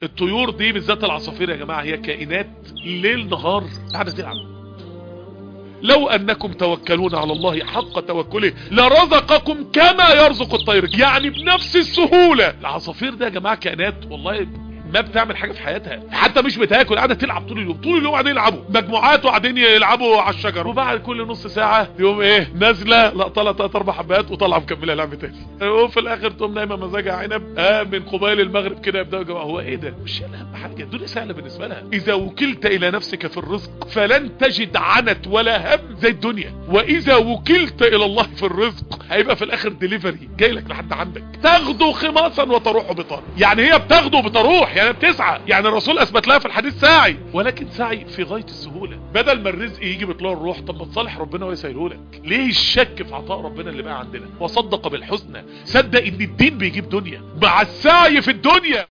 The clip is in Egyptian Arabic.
الطيور دي بالذات العصافير يا جماعة هي كائنات ليل نهار قاعدة تلعب لو انكم توكلون على الله حق توكله لرزقكم كما يرزق الطير يعني بنفس السهولة العصافير ده يا جماعة كائنات والله ما بتعمل حاجة في حياتها حتى مش بتاكل قاعدة تلعب طول اليوم طول اليوم قاعدين يلعبوا مجموعات وقاعدين يلعبوا على الشجر وبعد كل نص ساعة يوم ايه نازلة لا طلع تلات اربع حبات وطالعة مكملة لعب تاني وفي الاخر تقوم نايمة مزاجها عنب آه من قبيل المغرب كده يبداوا يا جماعة هو ايه ده مش اهم حاجة الدنيا سهلة بالنسبة لها اذا وكلت الى نفسك في الرزق فلن تجد عنت ولا هم زي الدنيا واذا وكلت الى الله في الرزق هيبقى في الاخر ديليفري جاي لك لحد عندك تاخده خماصا وتروح بطار يعني هي بتاخده وبتروح يعني بتسعى يعني الرسول اثبت لها في الحديث ساعي ولكن سعي في غاية السهولة بدل ما الرزق يجي بطلوع الروح طب ما تصالح ربنا ويسهله لك ليه الشك في عطاء ربنا اللي بقى عندنا وصدق بالحسنى صدق ان الدين بيجيب دنيا مع السعي في الدنيا